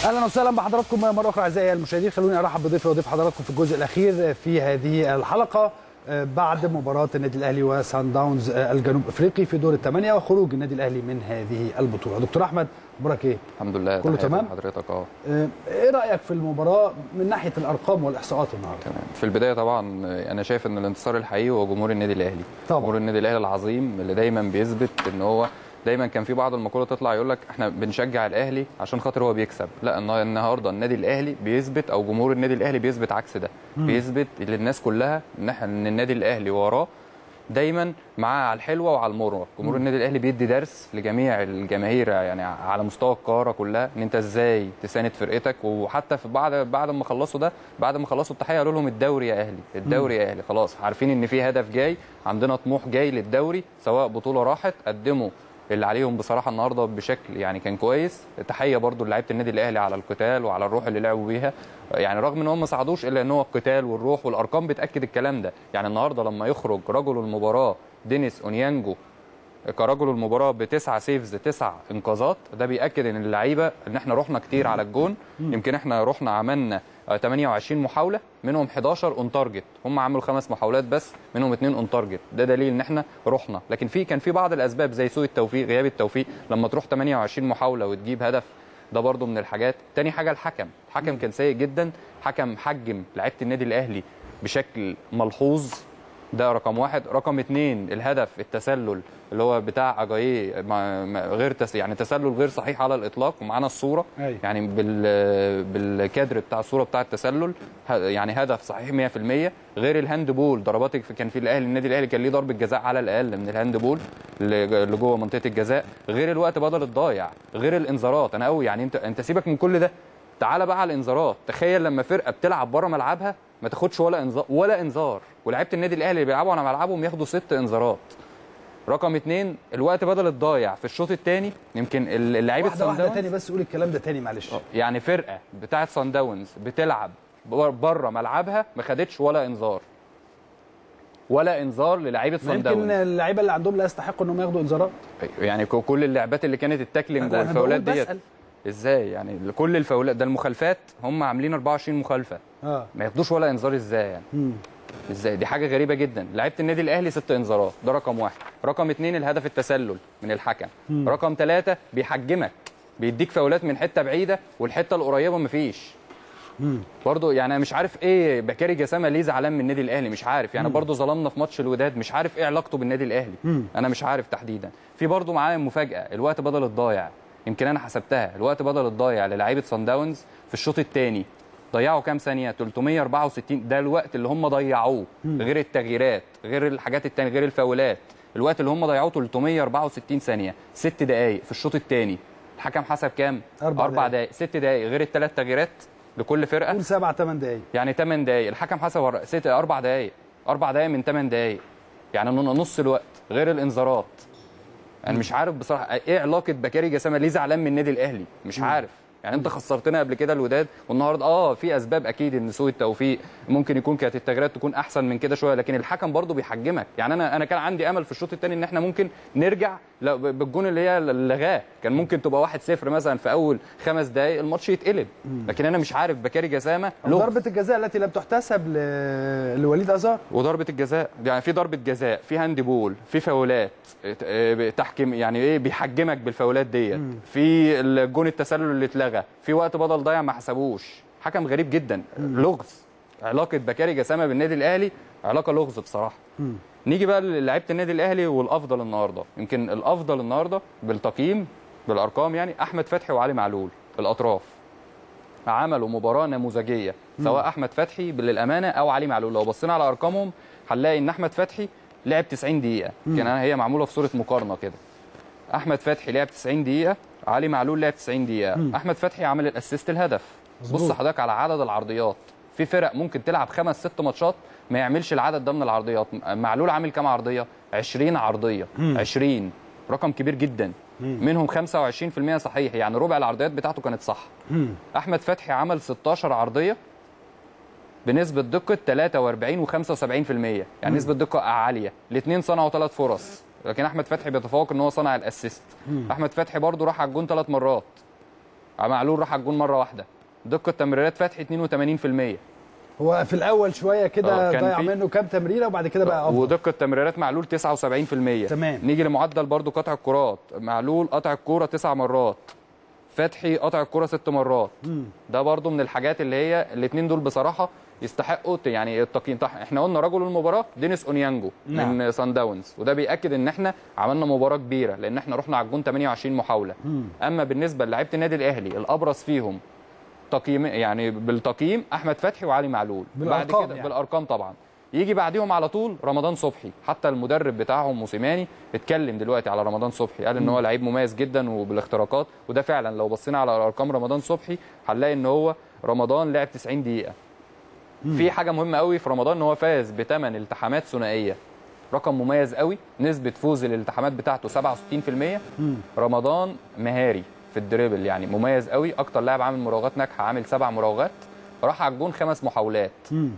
اهلا وسهلا بحضراتكم مره اخرى اعزائي المشاهدين خلوني ارحب بضيفي وضيف حضراتكم في الجزء الاخير في هذه الحلقه بعد مباراه النادي الاهلي وسان داونز الجنوب افريقي في دور الثمانيه وخروج النادي الاهلي من هذه البطوله دكتور احمد اخبارك ايه الحمد لله كله تحياتي تمام؟ لحضرتك اه ايه رايك في المباراه من ناحيه الارقام والاحصاءات النهارده تمام في البدايه طبعا انا شايف ان الانتصار الحقيقي هو جمهور النادي الاهلي طبعا. جمهور النادي الاهلي العظيم اللي دايما بيثبت ان هو دايما كان في بعض المقولات تطلع يقول لك احنا بنشجع الاهلي عشان خاطر هو بيكسب لا النه- النهارده النادي الاهلي بيثبت او جمهور النادي الاهلي بيثبت عكس ده بيثبت للناس كلها ان إحنا- ان النادي الاهلي وراه دايما معاه على الحلوه وعلى المره جمهور النادي الاهلي بيدي درس لجميع الجماهير يعني على مستوى القاره كلها ان انت ازاي تساند فرقتك وحتى في بعد بعد ما خلصوا ده بعد ما خلصوا التحيه قالوا لهم الدوري يا اهلي الدوري يا اهلي خلاص عارفين ان في هدف جاي عندنا طموح جاي للدوري سواء بطوله راحت قدموا اللي عليهم بصراحه النهارده بشكل يعني كان كويس تحيه برضو لعيبه النادي الاهلي على القتال وعلى الروح اللي لعبوا بيها يعني رغم ان هم ما صعدوش الا ان هو القتال والروح والارقام بتاكد الكلام ده يعني النهارده لما يخرج رجل المباراه دينيس اونيانجو كرجل المباراه بتسعة سيفز تسع انقاذات ده بياكد ان اللعيبه ان احنا رحنا كتير على الجون يمكن احنا رحنا عملنا آه، 28 محاوله منهم 11 اون تارجت هم عملوا خمس محاولات بس منهم اثنين اون تارجت ده دليل ان احنا رحنا لكن في كان في بعض الاسباب زي سوء التوفيق غياب التوفيق لما تروح 28 محاوله وتجيب هدف ده برضو من الحاجات تاني حاجه الحكم الحكم كان سيء جدا حكم حجم لعيبه النادي الاهلي بشكل ملحوظ ده رقم واحد رقم اتنين الهدف التسلل اللي هو بتاع اجاييه ما- ما- غير تس يعني تسلل غير صحيح على الاطلاق ومعانا الصوره أيوة. يعني بال بالكادر بتاع الصوره بتاع التسلل ه- يعني هدف صحيح 100% غير الهاند بول ضربات كان في الاهلي النادي الاهلي كان ليه ضربه جزاء على الاقل من الهاند بول اللي اللي جوه منطقه الجزاء غير الوقت بدل الضايع غير الانذارات انا قوي يعني انت انت سيبك من كل ده تعالى بقى على الانذارات تخيل لما فرقه بتلعب بره ملعبها ما تاخدش ولا انذار ولا انذار ولعيبه النادي الاهلي اللي بيلعبوا على ملعبهم ياخدوا ست انذارات رقم اتنين الوقت بدل الضايع في الشوط الثاني يمكن اللعيبه واحده واحده صن تاني داونز بس قول الكلام ده تاني معلش يعني فرقه بتاعه صن داونز بتلعب بره ملعبها ما خدتش ولا انذار ولا انذار للعيبه صن يمكن داونز اللعيبه اللي عندهم لا يستحقوا انهم ياخدوا انذارات يعني ك- كل اللعبات اللي كانت التاكلينج أنا والفاولات بقول ديت بسأل. ازاي يعني كل الفاولات ده المخالفات هم عاملين 24 مخالفه اه ما ياخدوش ولا انذار ازاي يعني مم. ازاي دي حاجه غريبه جدا لعيبه النادي الاهلي ست انذارات ده رقم واحد رقم اتنين الهدف التسلل من الحكم رقم ثلاثة بيحجمك بيديك فاولات من حته بعيده والحته القريبه مفيش برضه يعني انا مش عارف ايه بكاري جسامه ليه زعلان من النادي الاهلي مش عارف يعني برضه ظلمنا في ماتش الوداد مش عارف ايه علاقته بالنادي الاهلي انا مش عارف تحديدا في برضه معايا مفاجاه الوقت بدل الضايع يمكن انا حسبتها الوقت بدل الضايع للاعيبه صن داونز في الشوط الثاني ضيعوا كام ثانيه 364 ده الوقت اللي هم ضيعوه غير التغييرات غير الحاجات التانية غير الفاولات الوقت اللي هم ضيعوه 364 ثانيه ست دقائق في الشوط الثاني الحكم حسب كام أربع اربع دقايق. دقائق ست دقائق غير الثلاث تغييرات لكل فرقه قول سبع ثمان دقايق يعني 8 دقايق الحكم حسب ور- ست اربع دقايق اربع دقايق من 8 دقايق يعني ن- نص الوقت غير الانذارات انا مش عارف بصراحه ايه علاقه بكاري جسامه ليه زعلان من النادي الاهلي مش عارف يعني انت خسرتنا قبل كده الوداد والنهارده اه في اسباب اكيد ان سوء التوفيق ممكن يكون كانت التغييرات تكون احسن من كده شويه لكن الحكم برضه بيحجمك يعني انا انا كان عندي امل في الشوط الثاني ان احنا ممكن نرجع لا، ب- بالجون اللي هي لغاه كان ممكن تبقى 1-0 مثلا في اول خمس دقائق الماتش يتقلب لكن انا مش عارف بكاري جسامه له ضربه الجزاء التي لم تحتسب ل... لوليد ازار وضربه الجزاء يعني في ضربه جزاء في هاند بول في فاولات اه، تحكيم يعني ايه بيحجمك بالفاولات ديت في الجون التسلل اللي اتلغى في وقت بدل ضايع ما حسبوش حكم غريب جدا لغز علاقه بكاري جسامه بالنادي الاهلي علاقه لغز بصراحه نيجي بقى للعيبه النادي الاهلي والافضل النهارده يمكن الافضل النهارده بالتقييم بالارقام يعني احمد فتحي وعلي معلول الاطراف عملوا مباراه نموذجيه سواء احمد فتحي للامانه او علي معلول لو بصينا على ارقامهم هنلاقي ان احمد فتحي لعب 90 دقيقه كان هي معموله في صوره مقارنه كده احمد فتحي لعب 90 دقيقه علي معلول لعب 90 دقيقه احمد فتحي عمل الاسيست الهدف بص حضرتك على عدد العرضيات في فرق ممكن تلعب خمس ست ماتشات ما يعملش العدد ده من العرضيات معلول عامل كام عرضيه 20 عرضيه 20 رقم كبير جدا منهم 25% صحيح يعني ربع العرضيات بتاعته كانت صح احمد فتحي عمل 16 عرضيه بنسبه دقه 43 و75% يعني نسبه دقه عاليه الاثنين صنعوا ثلاث فرص لكن احمد فتحي بيتفوق ان هو صنع الاسيست احمد فتحي برضو راح على الجون ثلاث مرات معلول راح على الجون مره واحده دقه تمريرات فتحي 82% هو في الاول شويه كده آه، كان ضيع في- منه كام تمريره وبعد كده بقى افضل ودقه تمريرات معلول 79% تمام. نيجي لمعدل برضو قطع الكرات معلول قطع الكوره تسع مرات فتحي قطع الكوره ست مرات ده برضو من الحاجات اللي هي الاثنين دول بصراحه يستحقوا ت- يعني التقييم طح احنا قلنا رجل المباراه دينيس اونيانجو نعم. من سان داونز وده بياكد ان احنا عملنا مباراه كبيره لان احنا رحنا على الجون 28 محاوله اما بالنسبه للاعيبه النادي الاهلي الابرز فيهم تقييم يعني بالتقييم احمد فتحي وعلي معلول بعد بالأرقام كده يعني. بالارقام طبعا يجي بعديهم على طول رمضان صبحي حتى المدرب بتاعهم موسيماني اتكلم دلوقتي على رمضان صبحي قال ان هو لعيب مميز جدا وبالاختراقات وده فعلا لو بصينا على ارقام رمضان صبحي هنلاقي ان هو رمضان لعب 90 دقيقه في حاجه مهمه قوي في رمضان ان هو فاز بثمان التحامات ثنائيه رقم مميز قوي نسبه فوز الالتحامات بتاعته 67% رمضان مهاري في الدريبل يعني مميز قوي اكتر لاعب عامل مراوغات ناجحه عامل سبع مراوغات راح على الجون خمس محاولات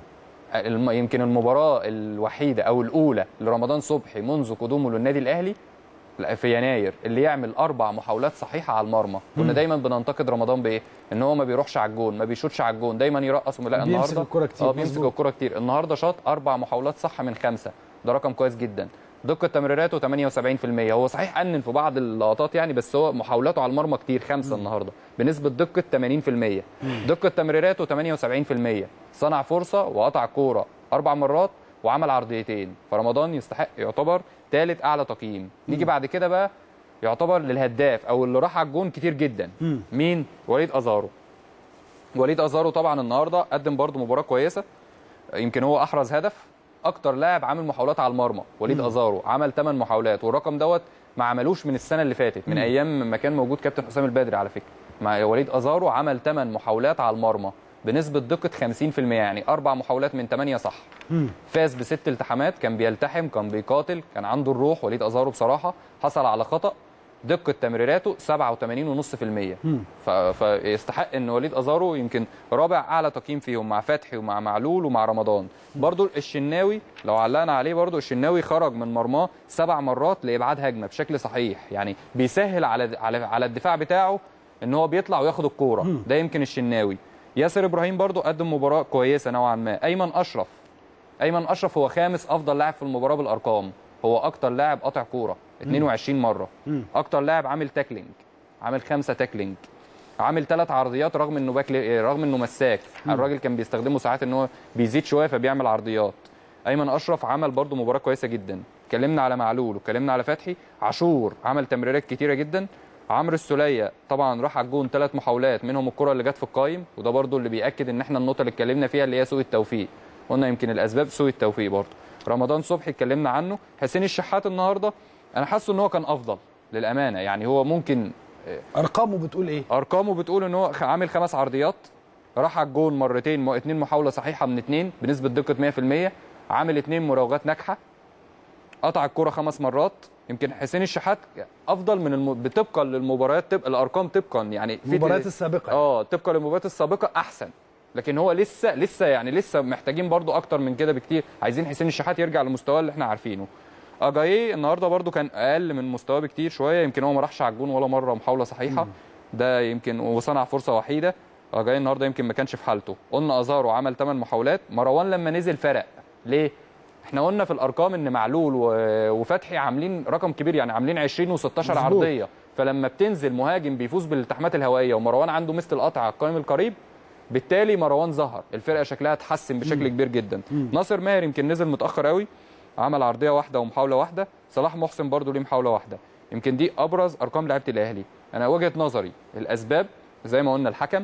الم- يمكن المباراه الوحيده او الاولى لرمضان صبحي منذ قدومه للنادي الاهلي لا، في يناير اللي يعمل اربع محاولات صحيحه على المرمى كنا دايما بننتقد رمضان بايه ان هو ما بيروحش على الجون ما بيشوطش على الجون دايما يرقص ولا بيمسك النهارده الكرة كتير، اه بيمسك مظبوط. الكره كتير النهارده شاط اربع محاولات صح من خمسه ده رقم كويس جدا دقه تمريراته 78% هو صحيح انن في بعض اللقطات يعني بس هو محاولاته على المرمى كتير خمسه النهارده بنسبه دقه 80% دقه تمريراته 78% صنع فرصه وقطع كوره اربع مرات وعمل عرضيتين فرمضان يستحق يعتبر ثالث اعلى تقييم نيجي بعد كده بقى يعتبر للهداف او اللي راح على الجون كتير جدا مين وليد ازارو وليد ازارو طبعا النهارده قدم برضو مباراه كويسه يمكن هو احرز هدف اكتر لاعب عامل محاولات على المرمى وليد ازارو عمل 8 محاولات والرقم دوت ما عملوش من السنه اللي فاتت من ايام ما كان موجود كابتن حسام البدري على فكره مع وليد ازارو عمل 8 محاولات على المرمى بنسبه دقه 50% يعني اربع محاولات من 8 صح فاز بست التحامات كان بيلتحم كان بيقاتل كان عنده الروح وليد ازارو بصراحه حصل على خطا دقه تمريراته 87.5% ف... فيستحق ان وليد ازارو يمكن رابع اعلى تقييم فيهم مع فتحي ومع معلول ومع رمضان برضو الشناوي لو علقنا عليه برضو الشناوي خرج من مرماه سبع مرات لابعاد هجمه بشكل صحيح يعني بيسهل على على على الدفاع بتاعه ان هو بيطلع وياخد الكوره ده يمكن الشناوي ياسر ابراهيم برضو قدم مباراه كويسه نوعا ما ايمن اشرف ايمن اشرف هو خامس افضل لاعب في المباراه بالارقام هو اكتر لاعب قطع كوره 22 مره اكتر لاعب عامل تاكلينج عامل خمسه تاكلينج عامل ثلاث عرضيات رغم انه باك رغم انه مساك الراجل كان بيستخدمه ساعات ان هو بيزيد شويه فبيعمل عرضيات ايمن اشرف عمل برده مباراه كويسه جدا اتكلمنا على معلول واتكلمنا على فتحي عاشور عمل تمريرات كتيره جدا عمرو السوليه طبعا راح على الجون ثلاث محاولات منهم الكره اللي جت في القايم وده برده اللي بياكد ان احنا النقطه اللي اتكلمنا فيها اللي هي سوء التوفيق قلنا يمكن الاسباب سوء التوفيق برده رمضان صبحي اتكلمنا عنه حسين الشحات النهارده انا حاسه ان هو كان افضل للامانه يعني هو ممكن ارقامه بتقول ايه ارقامه بتقول ان هو عامل خمس عرضيات راح على الجون مرتين م- اتنين محاوله صحيحه من اتنين بنسبه دقه 100% عامل اتنين مراوغات ناجحه قطع الكره خمس مرات يمكن حسين الشحات افضل من الم... طبقا للمباريات تبقى الارقام طبقا يعني في المباريات السابقه اه طبقا للمباريات السابقه احسن لكن هو لسه لسه يعني لسه محتاجين برضو اكتر من كده بكتير عايزين حسين الشحات يرجع للمستوى اللي احنا عارفينه اجاي النهارده برضو كان اقل من مستواه بكتير شويه يمكن هو ما راحش على الجون ولا مره محاوله صحيحه ده يمكن وصنع فرصه وحيده اجاي النهارده يمكن ما كانش في حالته قلنا ازارو عمل 8 محاولات مروان لما نزل فرق ليه احنا قلنا في الارقام ان معلول و- وفتحي عاملين رقم كبير يعني عاملين 20 و16 مظبوط. عرضيه فلما بتنزل مهاجم بيفوز بالالتحامات الهوائيه ومروان عنده مثل القطع على القائم القريب بالتالي مروان ظهر الفرقه شكلها اتحسن بشكل كبير جدا ناصر ماهر يمكن نزل متاخر قوي عمل عرضيه واحده ومحاوله واحده صلاح محسن برضو ليه محاوله واحده يمكن دي ابرز ارقام لعيبه الاهلي انا وجهه نظري الاسباب زي ما قلنا الحكم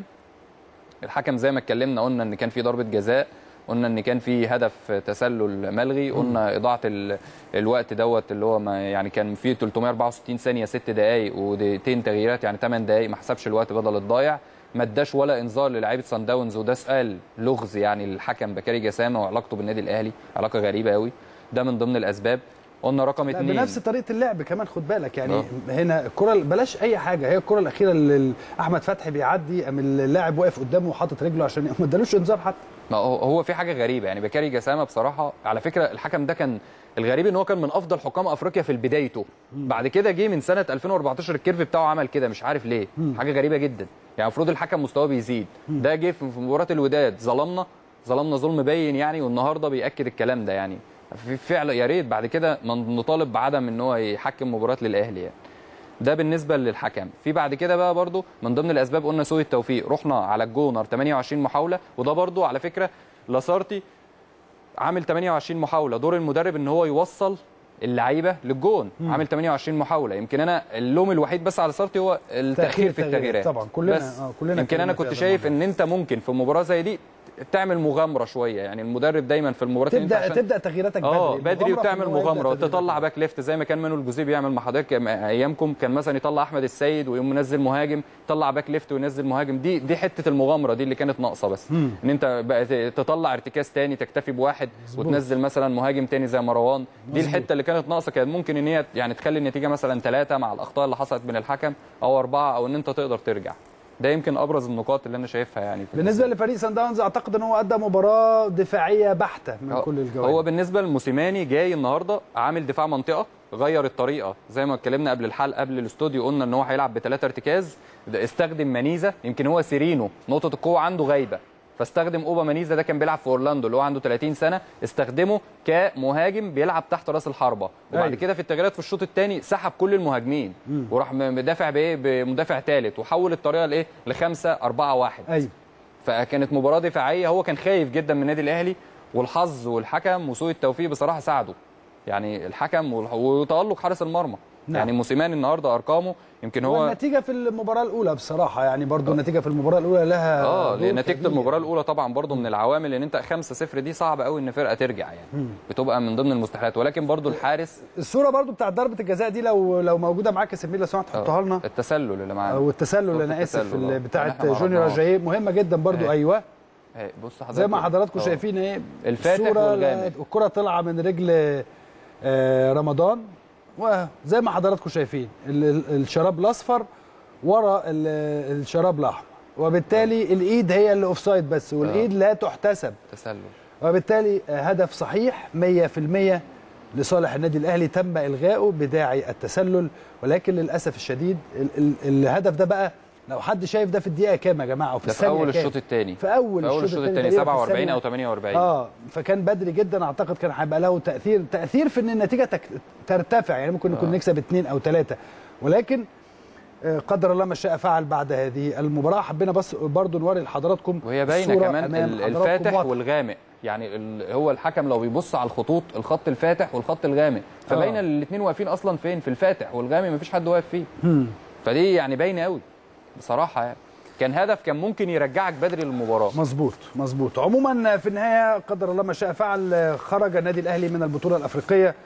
الحكم زي ما اتكلمنا قلنا ان كان في ضربه جزاء قلنا ان كان في هدف تسلل ملغي قلنا اضاعه ال- الوقت دوت اللي هو ما يعني كان في 364 ثانيه 6 دقائق ودقيقتين تغييرات يعني 8 دقائق ما حسبش الوقت بدل الضايع ما اداش ولا انذار للاعيبه سان داونز وده سؤال لغز يعني للحكم بكاري جسامه وعلاقته بالنادي الاهلي علاقه غريبه قوي ده من ضمن الاسباب قلنا رقم لا اثنين بنفس طريقه اللعب كمان خد بالك يعني آه. هنا الكره بلاش اي حاجه هي الكره الاخيره اللي احمد فتحي بيعدي قام اللاعب واقف قدامه وحاطط رجله عشان ما ادالوش انذار حتى ما هو هو في حاجه غريبه يعني بكاري جسامه بصراحه على فكره الحكم ده كان الغريب ان هو كان من افضل حكام افريقيا في بدايته بعد كده جه من سنه 2014 الكيرف بتاعه عمل كده مش عارف ليه حاجه غريبه جدا يعني المفروض الحكم مستواه بيزيد ده جه في في مباراه الوداد ظلمنا ظلمنا ظلم باين يعني والنهارده بياكد الكلام ده يعني في فعلا يا ريت بعد كده من- نطالب بعدم ان هو يحكم مباراه للاهلي يعني ده بالنسبه للحكم في بعد كده بقى برضو من ضمن الاسباب قلنا سوء التوفيق رحنا على الجونر 28 محاوله وده برضو على فكره لاسارتي عامل 28 محاوله دور المدرب ان هو يوصل اللعيبه للجون عامل 28 محاوله يمكن انا اللوم الوحيد بس على سارتي هو التاخير في التغييرات. التغييرات طبعا كلنا بس آه كلنا يمكن اتكلمنا انا في كنت هذا شايف الموضوع. ان انت ممكن في مباراه زي دي تعمل مغامره شويه يعني المدرب دايما في المباريات اللي انت تبدا عشان- تبدا تغييراتك بدري اه بدري المغامرة في وتعمل إن هو يبدأ مغامره تغييرات تطلع بدري. باك ليفت زي ما كان مانو الجوزيه بيعمل مع حضرتك ايامكم كان مثلا يطلع احمد السيد ويقوم منزل مهاجم يطلع باك ليفت وينزل مهاجم دي دي حته المغامره دي اللي كانت ناقصه بس ان انت بقى ت- تطلع ارتكاز تاني تكتفي بواحد وتنزل مثلا مهاجم تاني زي مروان دي الحته اللي كانت ناقصه كان ممكن ان هي يعني تخلي النتيجه مثلا ثلاثه مع الاخطاء اللي حصلت من الحكم او اربعه او ان انت تقدر ترجع ده يمكن ابرز النقاط اللي انا شايفها يعني في بالنسبه لفريق سان داونز اعتقد ان هو ادى مباراه دفاعيه بحته من هو- كل الجوانب هو بالنسبه لموسيماني جاي النهارده عامل دفاع منطقه غير الطريقه زي ما اتكلمنا قبل الحلقه قبل الاستوديو قلنا ان هو هيلعب بثلاثه ارتكاز ده استخدم مانيزا يمكن هو سيرينو نقطه القوه عنده غايبه فاستخدم اوبا مانيزا ده كان بيلعب في اورلاندو اللي هو عنده 30 سنه استخدمه كمهاجم بيلعب تحت راس الحربه وبعد أيوة. كده في التغييرات في الشوط الثاني سحب كل المهاجمين وراح مدافع بايه بمدافع ثالث وحول الطريقه لايه لخمسة أربعة واحد ايوه فكانت مباراه دفاعيه هو كان خايف جدا من النادي الاهلي والحظ والحكم وسوء التوفيق بصراحه ساعده يعني الحكم والح- وتالق حارس المرمى نعم. يعني موسيماني النهارده ارقامه يمكن هو والنتيجه في المباراه الاولى بصراحه يعني برضو النتيجه في المباراه الاولى لها اه دور نتيجه كبير. المباراه الاولى طبعا برضو من العوامل ان انت 5-0 دي صعب قوي ان فرقه ترجع يعني بتبقى من ضمن المستحيلات ولكن برضو الحارس الصوره برضو بتاعت ضربه الجزاء دي لو لو موجوده معاك يا سمير لو سمحت حطها لنا التسلل اللي معانا والتسلل صوت انا اسف التسلل، اللي آه. بتاعت إحنا ما جونيور عرفناهاش. اجاييه مهمه جدا برضو أهي. ايوه اهي بص حضرتك زي ما حضراتكم آه. شايفين ايه الفاتح الصورة والغامق. الكره طالعه من رجل آه، رمضان وزي ما حضراتكم شايفين ال- ال- الشراب الاصفر ورا ال- الشراب الاحمر وبالتالي الايد هي اللي اوفسايد بس والايد لا تحتسب تسلل وبالتالي آه، هدف صحيح 100% لصالح النادي الاهلي تم الغائه بداعي التسلل ولكن للاسف الشديد ال ال الهدف ده بقى لو حد شايف ده في الدقيقه كام يا جماعه وفي ده في الثانيه اول كام؟ الشوط الثاني في اول في اول الشوط الثاني تقريباً في 47 او الثانية. 48 اه فكان بدري جدا اعتقد كان هيبقى له تاثير تاثير في ان النتيجه تك... ترتفع يعني ممكن نكون آه. نكسب اثنين او ثلاثه ولكن آه، قدر الله ما شاء فعل بعد هذه المباراه حبينا بس برضو نوري لحضراتكم وهي باينه الصورة كمان أمام ال- حضراتكم الفاتح واضحة. والغامق يعني ال- هو الحكم لو بيبص على الخطوط الخط الفاتح والخط الغامق فباينه آه. الاثنين واقفين اصلا فين في الفاتح والغامق مفيش حد واقف فيه فدي يعني باينه قوي بصراحه يعني كان هدف كان ممكن يرجعك بدري للمباراه مظبوط مظبوط عموما في النهايه قدر الله ما شاء فعل خرج النادي الاهلي من البطوله الافريقيه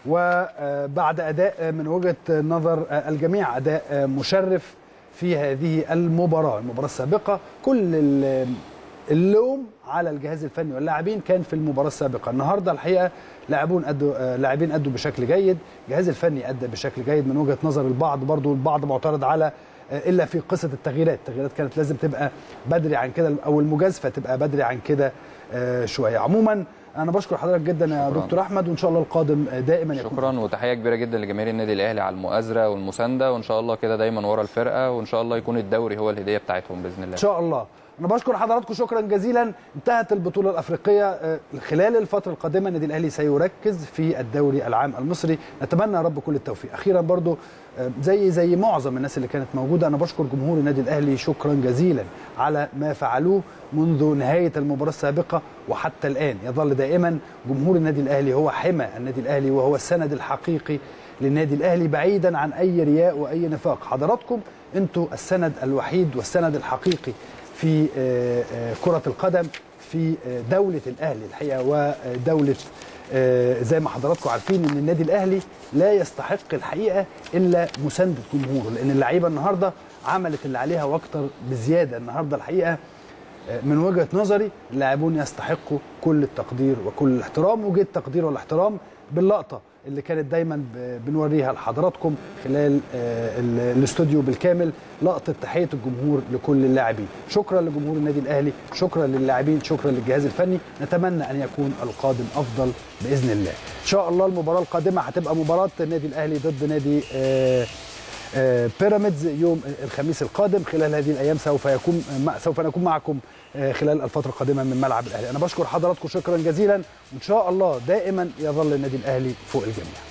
وبعد اداء من وجهه نظر الجميع اداء مشرف في هذه المباراه المباراه السابقه كل ال- اللوم على الجهاز الفني واللاعبين كان في المباراه السابقه النهارده الحقيقه لاعبون ادوا لاعبين ادوا بشكل جيد الجهاز الفني ادى بشكل جيد من وجهه نظر البعض برضو البعض معترض على الا في قصه التغييرات التغييرات كانت لازم تبقى بدري عن كده او المجازفه تبقى بدري عن كده آه، شويه عموما انا بشكر حضرتك جدا يا شكراً. دكتور احمد وان شاء الله القادم دائما يكون شكرا وتحيه كبيره جدا لجماهير النادي الاهلي على المؤازره والمسانده وان شاء الله كده دايما ورا الفرقه وان شاء الله يكون الدوري هو الهديه بتاعتهم باذن الله ان شاء الله انا بشكر حضراتكم شكرا جزيلا انتهت البطوله الافريقيه آه، خلال الفتره القادمه النادي الاهلي سيركز في الدوري العام المصري نتمنى يا رب كل التوفيق اخيرا برضو آه، زي زي معظم الناس اللي كانت موجوده انا بشكر جمهور النادي الاهلي شكرا جزيلا على ما فعلوه منذ نهايه المباراه السابقه وحتى الان يظل دائما جمهور النادي الاهلي هو حمى النادي الاهلي وهو السند الحقيقي للنادي الاهلي بعيدا عن اي رياء واي نفاق حضراتكم انتوا السند الوحيد والسند الحقيقي في آه، آه، كرة القدم في آه، دولة الأهلي الحقيقة ودولة آه، زي ما حضراتكم عارفين ان النادي الاهلي لا يستحق الحقيقه الا مسانده جمهوره لان اللعيبه النهارده عملت اللي عليها واكتر بزياده النهارده الحقيقه آه، من وجهه نظري اللاعبون يستحقوا كل التقدير وكل الاحترام وجه التقدير والاحترام باللقطه اللي كانت دايما ب- بنوريها لحضراتكم خلال آه، ال- الاستوديو بالكامل لقطه تحيه الجمهور لكل اللاعبين شكرا لجمهور النادي الاهلي شكرا للاعبين شكرا للجهاز الفني نتمنى ان يكون القادم افضل باذن الله ان شاء الله المباراه القادمه هتبقى مباراه النادي الاهلي ضد نادي آه، آه، بيراميدز يوم الخميس القادم خلال هذه الايام سوف يكون سوف نكون معكم آه، خلال الفتره القادمه من ملعب الاهلي انا بشكر حضراتكم شكرا جزيلا وان شاء الله دائما يظل النادي الاهلي فوق الجميع